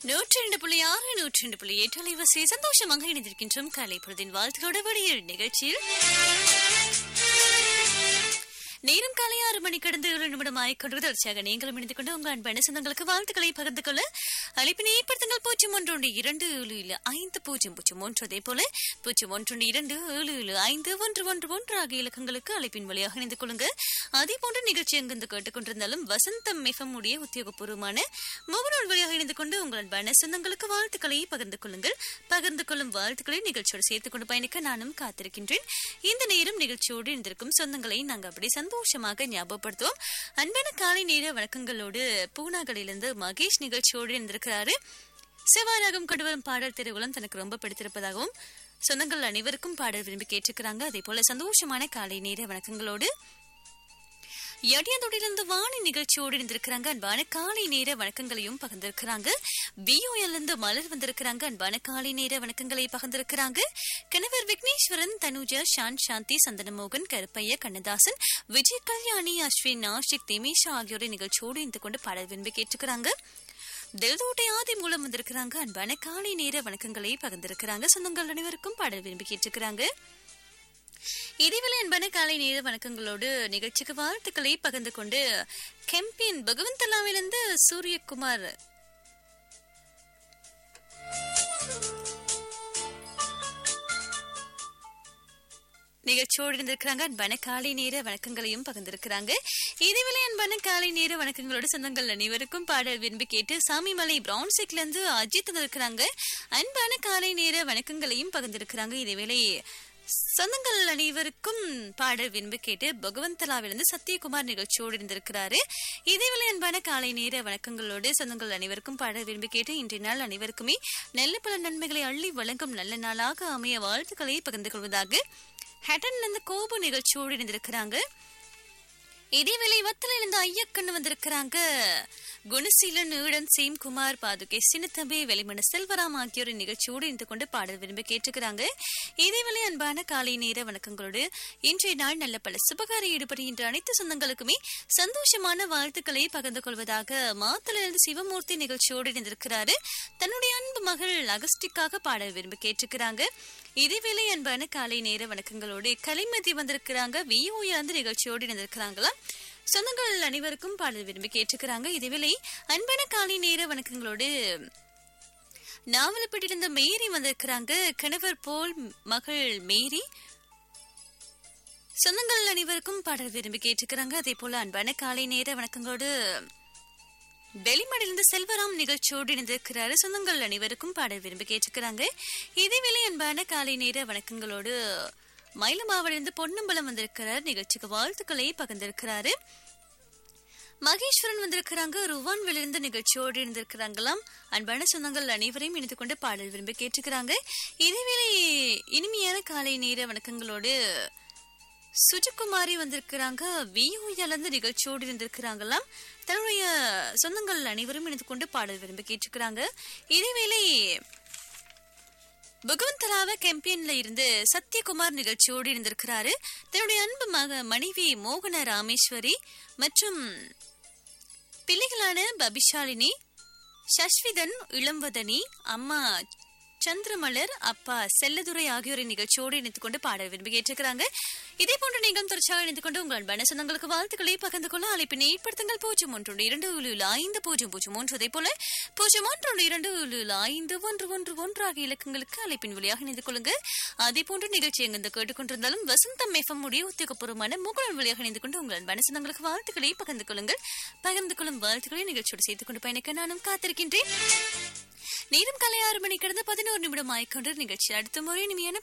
நூற்றி ரெண்டு புள்ளி ஆறு நூற்றி ரெண்டு புள்ளி எட்டு அலைவரிசை சந்தோஷமாக இணைந்திருக்கின்றோம் காலை பொழுதின் வாழ்த்துக்களோட வெளியீடு நிகழ்ச்சியில் நேரம் காலை ஆறு மணி கடந்து ஏழு நிமிடம் ஆய்க்கொண்டு தொடர்ச்சியாக நீங்களும் இணைந்து கொண்டு உங்கள் அன்பான சொந்தங்களுக்கு வாழ்த்துக்களை பகிர்ந்து கொள்ள அழைப்பினை ஏற்படுத்துங்கள் பூஜ்ஜியம் ஒன்று இரண்டு ஏழு ஏழு ஐந்து பூஜ்ஜியம் பூஜ்ஜியம் ஒன்று அதே போல பூஜ்ஜியம் ஒன்று இரண்டு ஏழு ஏழு ஐந்து ஒன்று ஒன்று ஒன்று ஆகிய இலக்கங்களுக்கு அழைப்பின் வழியாக இணைந்து கொள்ளுங்க அதே போன்ற நிகழ்ச்சி எங்கிருந்து கேட்டுக்கொண்டிருந்தாலும் வசந்தம் மிகம் உடைய உத்தியோகபூர்வமான முகநூல் வழியாக இணைந்து கொண்டு உங்கள் அன்பான சொந்தங்களுக்கு வாழ்த்துக்களை பகிர்ந்து கொள்ளுங்கள் பகிர்ந்து கொள்ளும் வாழ்த்துக்களை நிகழ்ச்சியோடு சேர்த்துக் கொண்டு பயணிக்க நானும் காத்திருக்கின்றேன் இந்த நேரம் நிகழ்ச்சியோடு இருந்திருக்கும் சொந்தங்களை நாங்கள் அப்படி சந்தோஷமாக ஞாபகப்படுத்துவோம் அன்பான காலை நேர வணக்கங்களோடு பூனாகளிலிருந்து மகேஷ் நிகழ்ச்சியோடு இருந்திருக்கிறாரு செவ்வாறாகம் கொண்டு வரும் பாடல் திருவுலம் தனக்கு ரொம்ப பிடித்திருப்பதாகவும் சொந்தங்கள் அனைவருக்கும் பாடல் விரும்பி கேட்டிருக்கிறாங்க அதே போல சந்தோஷமான காலை நேர வணக்கங்களோடு எடியந்தோடிலிருந்து வாணி நிகழ்ச்சியோடு இருந்திருக்கிறாங்க அன்பான காலை நேர வணக்கங்களையும் பகிர்ந்திருக்கிறாங்க பிஓஎல் இருந்து மலர் வந்திருக்கிறாங்க அன்பான காலை நேர வணக்கங்களை பகிர்ந்திருக்கிறாங்க கணவர் விக்னேஸ்வரன் தனுஜா ஷான் சாந்தி சந்தனமோகன் கருப்பைய கண்ணதாசன் விஜய் கல்யாணி அஸ்வின் ஆஷிக் திமேஷா ஆகியோரை நிகழ்ச்சியோடு இருந்து கொண்டு பாடல் விரும்பி கேட்டுக்கிறாங்க தில்தோட்டை ஆதி மூலம் வந்திருக்கிறாங்க அன்பான காலை நேர வணக்கங்களை பகிர்ந்திருக்கிறாங்க சொந்தங்கள் அனைவருக்கும் பாடல் விரும்பி கேட்டுக்கிறாங்க இதேவேளை அன்பான காலை நேர வணக்கங்களோடு நிகழ்ச்சிக்கு வாழ்த்துக்களை பகிர்ந்து கொண்டு கெம்பியன் பகவந்தலாவிலிருந்து சூரியகுமார் நிகழ்ச்சியோடு இருந்திருக்கிறாங்க அன்பான காலை நேர வணக்கங்களையும் பகிர்ந்திருக்கிறாங்க இதேவேளை அன்பான காலை நேர வணக்கங்களோட சொந்தங்கள் அனைவருக்கும் பாடல் விரும்பி கேட்டு சாமிமலை பிரவுன்சிக்ல இருந்து அஜித் வந்திருக்கிறாங்க அன்பான காலை நேர வணக்கங்களையும் பகிர்ந்திருக்கிறாங்க இதேவேளை சொந்தங்கள் அனைவருக்கும் பாடல் விரும்பி கேட்டு பகவந்தலாவிலிருந்து சத்யகுமார் நிகழ்ச்சியோடு இருந்திருக்கிறாரு இதேவேளை அன்பான காலை நேர வணக்கங்களோடு சொந்தங்கள் அனைவருக்கும் பாடல் விரும்பி கேட்டு இன்றைய நாள் அனைவருக்குமே நல்ல பல நன்மைகளை அள்ளி வழங்கும் நல்ல நாளாக அமைய வாழ்த்துக்களை பகிர்ந்து கொள்வதாக ஹேட்டன் இருந்து கோபு நிகழ்ச்சியோடு இருந்திருக்கிறாங்க இதேவேளை வத்தல இருந்து ஐயக்கண்ணு வந்திருக்கிறாங்க குணசீலன் ஈடன் சேம்குமார் பாதுகே சின்னத்தம்பி வெளிமண செல்வராம் ஆகியோர் நிகழ்ச்சியோடு இருந்து கொண்டு பாடல் விரும்பி கேட்டுக்கிறாங்க இதேவேளை அன்பான காலை நேர வணக்கங்களோடு இன்றைய நாள் நல்ல பல சுபகாரி ஈடுபடுகின்ற அனைத்து சொந்தங்களுக்குமே சந்தோஷமான வாழ்த்துக்களை பகிர்ந்து கொள்வதாக மாத்தலிருந்து சிவமூர்த்தி நிகழ்ச்சியோடு இருந்திருக்கிறாரு தன்னுடைய அன்பு மகள் அகஸ்டிக்காக பாடல் விரும்பி கேட்டுக்கிறாங்க இதேவேளை அன்பான காலை நேர வணக்கங்களோடு கலைமதி வந்திருக்கிறாங்க விஓஏ நிகழ்ச்சியோடு இருந்திருக்கிறாங்களா சொந்தங்கள் அனைவருக்கும் பாடல் விரும்பி கேட்டுக்கிறாங்க இதேவேளை அன்பான காலை நேர வணக்கங்களோடு நாவலப்பட்டிருந்த மேரி வந்திருக்கிறாங்க கணவர் போல் மகள் மேரி சொந்தங்கள் அனைவருக்கும் பாடல் விரும்பி கேட்டுக்கிறாங்க அதே போல அன்பான காலை நேர வணக்கங்களோடு வெளிமடிலிருந்து செல்வராம் நிகழ்ச்சியோடு இணைந்திருக்கிறாரு சொந்தங்கள் அனைவருக்கும் பாடல் விரும்பி கேட்டுக்கிறாங்க இதேவேளை அன்பான காலை நேர வணக்கங்களோடு மயிலமாவிலிருந்து பொன்னம்பலம் வந்திருக்கிறார் நிகழ்ச்சிக்கு வாழ்த்துக்களை பகிர்ந்திருக்கிறாரு மகேஸ்வரன் வந்திருக்கிறாங்க ருவான்விலிருந்து நிகழ்ச்சியோடு இருந்திருக்கிறாங்களாம் அன்பான சொந்தங்கள் அனைவரையும் இணைந்து கொண்டு பாடல் விரும்பி கேட்டுக்கிறாங்க இதேவேளை இனிமையான காலை நேர வணக்கங்களோடு சுஜகுமாரி வந்திருக்கிறாங்க வியூயிலிருந்து நிகழ்ச்சியோடு இருந்திருக்கிறாங்களாம் தன்னுடைய சொந்தங்கள் அனைவரும் இணைந்து கொண்டு பாடல் விரும்பி கேட்டுக்கிறாங்க இதேவேளை பகவந்தலாவ கேம்பியன்ல இருந்து சத்யகுமார் நிகழ்ச்சியோடு இருந்திருக்கிறாரு தன்னுடைய அன்பு மக மனைவி மோகன ராமேஸ்வரி மற்றும் பிள்ளைகளான பபிஷாலினி சஷ்விதன் இளம்பதனி அம்மா சந்திரமலர் அப்பா செல்லதுரை ஆகியோரின் நிகழ்ச்சியோடு இணைத்துக் கொண்டு பாட விரும்பி கேட்டிருக்கிறாங்க இதே போன்ற நீங்கள் தொடர்ச்சியாக இணைத்துக் கொண்டு உங்கள் அன்பான சொந்தங்களுக்கு வாழ்த்துக்களை பகிர்ந்து கொள்ள அழைப்பினை ஏற்படுத்துங்கள் பூஜ்ஜியம் ஒன்று இரண்டு ஏழு ஐந்து பூஜ்ஜியம் பூஜ்ஜியம் ஒன்று அதே போல பூஜ்ஜியம் ஒன்று இரண்டு ஏழு ஐந்து ஒன்று ஒன்று ஒன்று ஆகிய இலக்கங்களுக்கு அழைப்பின் வழியாக இணைந்து கொள்ளுங்க அதே போன்ற நிகழ்ச்சி எங்கிருந்து கேட்டுக்கொண்டிருந்தாலும் வசந்தம் எஃப்எம் உடைய உத்தியோகபூர்வமான முகநூல் வழியாக இணைந்து கொண்டு உங்கள் அன்பான சொந்தங்களுக்கு வாழ்த்துக்களை பகிர்ந்து கொள்ளுங்கள் பகிர்ந்து கொள்ளும் வாழ்த்துக்களை நிகழ்ச்சியோடு சேர்த்துக் கொண்டு பயணிக்க நானும் காத்திருக்கின்றேன் நேரம் காலை ஆறு மணி கடந்த பதினோரு நிமிடம் ஆய்கொண்டு நிகழ்ச்சி அடுத்த முறை இனிமையான